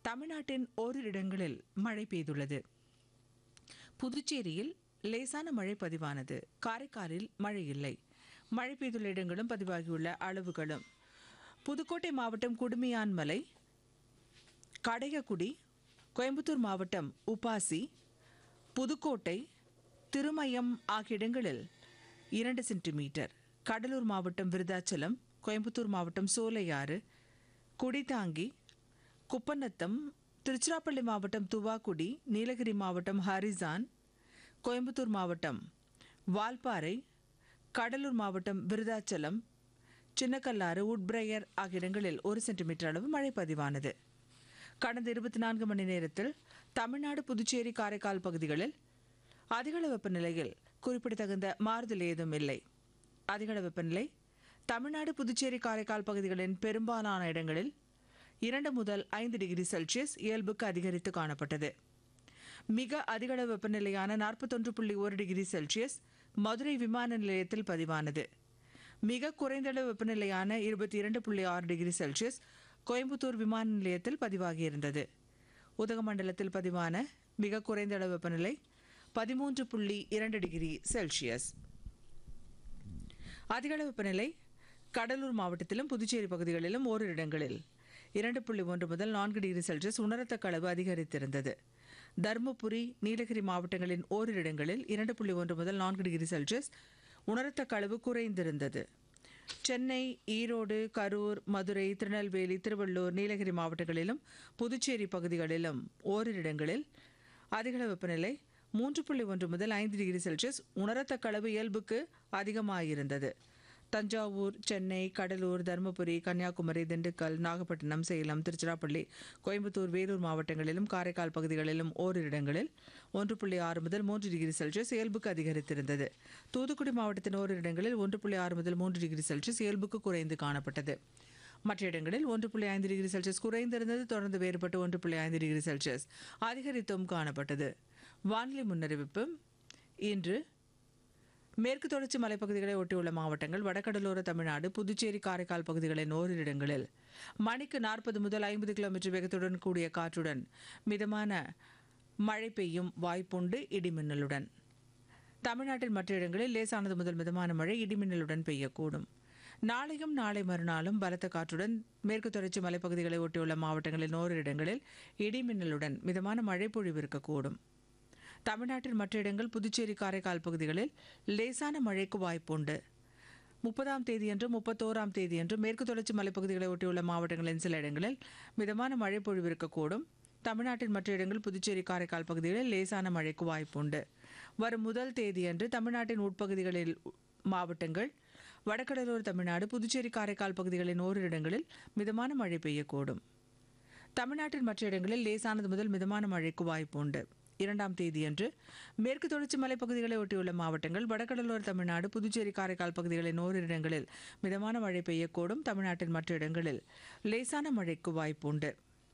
தமிழ்நாட்டின் ஓரிரு இடங்களில் மழை பெய்துள்ளது புதுச்சேரியில் லேசான மழை பதிவானது காரைக்காலில் மழை இல்லை மழை பெய்துள்ள இடங்களும் பதிவாகியுள்ள அளவுகளும் புதுக்கோட்டை மாவட்டம் குடுமியான்மலை கடையக்குடி கோயம்புத்தூர் மாவட்டம் உப்பாசி புதுக்கோட்டை திருமயம் ஆகிய இடங்களில் இரண்டு சென்டிமீட்டர் கடலூர் மாவட்டம் விருதாச்சலம் கோயம்புத்தூர் மாவட்டம் சோலையாறு குடிதாங்கி குப்பநத்தம் திருச்சிராப்பள்ளி மாவட்டம் துவாக்குடி நீலகிரி மாவட்டம் ஹரிசான் கோயம்புத்தூர் மாவட்டம் வால்பாறை கடலூர் மாவட்டம் விருதாச்சலம் சின்னக்கல்லாறு உட்பிரையர் ஆகிய இடங்களில் ஒரு சென்டிமீட்டர் அளவு மழை பதிவானது கடந்த இருபத்தி நான்கு மணி நேரத்தில் தமிழ்நாடு புதுச்சேரி காரைக்கால் பகுதிகளில் அதிகள வெப்பநிலையில் குறிப்பிடத்தகுந்த மாறுதல் ஏதும் இல்லை அதிகள வெப்பநிலை தமிழ்நாடு புதுச்சேரி காரைக்கால் பகுதிகளின் பெரும்பாலான இடங்களில் இரண்டு முதல் ஐந்து டிகிரி செல்சியஸ் இயல்புக்கு அதிகரித்து காணப்பட்டது மிக அதிகள வெப்பநிலையான நாற்பத்தொன்று புள்ளி ஒரு டிகிரி செல்சியஸ் மதுரை விமான நிலையத்தில் பதிவானது மிக குறைந்தளவு வெப்பநிலையான இருபத்தி இரண்டு புள்ளி ஆறு டிகிரி செல்சியஸ் கோயம்புத்தூர் விமான நிலையத்தில் பதிவாகியிருந்தது உதகமண்டலத்தில் பதிவான மிக குறைந்த அளவு வெப்பநிலை பதிமூன்று புள்ளி இரண்டு டிகிரி செல்சியஸ் அதிகளவு வெப்பநிலை கடலூர் மாவட்டத்திலும் புதுச்சேரி பகுதிகளிலும் ஓரிரு இடங்களில் இரண்டு புள்ளி ஒன்று முதல் நான்கு டிகிரி செல்சியஸ் உணரத்தக்க அளவு அதிகரித்திருந்தது தருமபுரி நீலகிரி மாவட்டங்களின் ஓரிரு இடங்களில் இரண்டு புள்ளி ஒன்று முதல் நான்கு டிகிரி செல்சியஸ் உணரத்தக்க அளவு குறைந்திருந்தது சென்னை ஈரோடு கரூர் மதுரை திருநெல்வேலி திருவள்ளூர் நீலகிரி மாவட்டங்களிலும் புதுச்சேரி பகுதிகளிலும் ஓரிரு இடங்களில் அதிகள வெப்பநிலை மூன்று புள்ளி ஒன்று முதல் ஐந்து டிகிரி செல்சியஸ் உணரத்தக்க அளவு இயல்புக்கு அதிகமாயிருந்தது தஞ்சாவூர் சென்னை கடலூர் தருமபுரி கன்னியாகுமரி திண்டுக்கல் நாகப்பட்டினம் சேலம் திருச்சிராப்பள்ளி கோயம்புத்தூர் வேலூர் மாவட்டங்களிலும் காரைக்கால் பகுதிகளிலும் ஓரிரு இடங்களில் ஒன்று புள்ளி ஆறு முதல் மூன்று டிகிரி செல்சியஸ் இயல்புக்கு அதிகரித்திருந்தது தூத்துக்குடி மாவட்டத்தின் ஓரிரு இடங்களில் ஒன்று புள்ளி ஆறு முதல் மூன்று டிகிரி செல்சியஸ் இயல்புக்கு குறைந்து காணப்பட்டது மற்ற இடங்களில் ஒன்று புள்ளி ஐந்து டிகிரி செல்சியஸ் குறைந்திருந்தது தொடர்ந்து வேறுபட்டு ஒன்று புள்ளி ஐந்து டிகிரி செல்சியஸ் அதிகரித்தும் காணப்பட்டது வானிலை முன்னறிவிப்பு இன்று மேற்கு தொடர்ச்சி மலைப்பகுதிகளை ஒட்டியுள்ள மாவட்டங்கள் வடகடலோர தமிழ்நாடு புதுச்சேரி காரைக்கால் பகுதிகளின் ஓரிரு இடங்களில் மணிக்கு நாற்பது முதல் ஐம்பது கிலோமீட்டர் வேகத்துடன் கூடிய காற்றுடன் மிதமான மழை பெய்யும் வாய்ப்புண்டு இடிமின்னலுடன் தமிழ்நாட்டின் மற்ற இடங்களில் லேசானது முதல் மிதமான மழை இடிமின்னலுடன் பெய்யக்கூடும் நாளையும் நாளை மறுநாளும் பலத்த காற்றுடன் மேற்கு தொடர்ச்சி மலைப்பகுதிகளை ஒட்டியுள்ள மாவட்டங்களின் ஓரிரு இடங்களில் இடிமின்னலுடன் மிதமான மழை பொழிவு இருக்கக்கூடும் தமிழ்நாட்டின் மற்ற இடங்கள் புதுச்சேரி காரைக்கால் பகுதிகளில் லேசான மழைக்கு வாய்ப்புண்டு முப்பதாம் தேதியன்று முப்பத்தோராம் தேதியன்று மேற்கு தொடர்ச்சி மலைப்பகுதிகளை ஒட்டியுள்ள மாவட்டங்களின் சில இடங்களில் மிதமான மழை பொழிவு இருக்கக்கூடும் தமிழ்நாட்டின் மற்ற இடங்கள் புதுச்சேரி காரைக்கால் பகுதிகளில் லேசான மழைக்கு வாய்ப்புண்டு வரும் முதல் தேதியன்று தமிழ்நாட்டின் உட்பகுதிகளில் மாவட்டங்கள் வடகடலோர தமிழ்நாடு புதுச்சேரி காரைக்கால் பகுதிகளின் ஓரிரு இடங்களில் மிதமான மழை பெய்யக்கூடும் தமிழ்நாட்டின் மற்ற இடங்களில் லேசானது முதல் மிதமான மழைக்கு வாய்ப்புண்டு இரண்டாம் தேதியன்று மேற்கு தொடர்ச்சி மலைப்பகுதிகளை ஒட்டியுள்ள மாவட்டங்கள் வடகடலோர தமிழ்நாடு புதுச்சேரி காரைக்கால் பகுதிகளின் ஓரிரு இடங்களில் மிதமான மழை பெய்யக்கூடும் தமிழ்நாட்டின் மற்ற இடங்களில் லேசான மழைக்கு வாய்ப்புண்டு